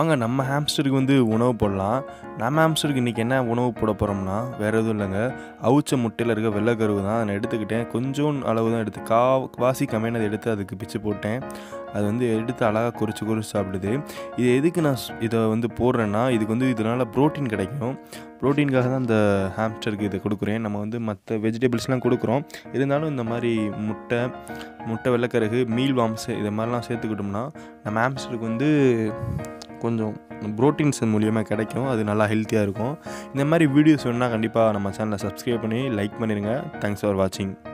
வாங்க நம்ம ஹாம்ஸ்டருக்கு வந்து உணவு போடலாம் நம்ம ஹாம்ஸ்டருக்கு இன்றைக்கி என்ன உணவு போட போகிறோம்னா வேறு எதுவும் இல்லைங்க அவிச்ச முட்டையில் இருக்க வெள்ளைக்கருவு தான் அதை எடுத்துக்கிட்டேன் கொஞ்சம் அளவு தான் எடுத்து கா வாசி கம்மியானதை எடுத்து அதுக்கு பிச்சு போட்டேன் அது வந்து எடுத்து அழகாக குறித்து குறித்து சாப்பிடுது இது எதுக்கு நான் ஸ்- இதை வந்து போடுறேன்னா இதுக்கு வந்து இதனால் ப்ரோட்டீன் கிடைக்கும் ப்ரோட்டீனுக்காக தான் இந்த ஹாம்ஸ்டருக்கு இதை கொடுக்குறேன் நம்ம வந்து மற்ற வெஜிடபிள்ஸ்லாம் கொடுக்குறோம் இருந்தாலும் இந்த மாதிரி முட்டை முட்டை வெள்ளைக்கருகு மீல் வாம்ஸ் இது மாதிரிலாம் சேர்த்துக்கிட்டோம்னா நம்ம ஹாம்ஸ்டருக்கு வந்து கொஞ்சம் ப்ரோட்டீன்ஸ் மூலியமாக கிடைக்கும் அது நல்லா ஹெல்த்தியாக இருக்கும் இந்த மாதிரி வீடியோஸ் வேணுன்னா கண்டிப்பாக நம்ம சேனலை சப்ஸ்கிரைப் பண்ணி லைக் பண்ணிடுங்க தேங்க்ஸ் ஃபார் வாட்சிங்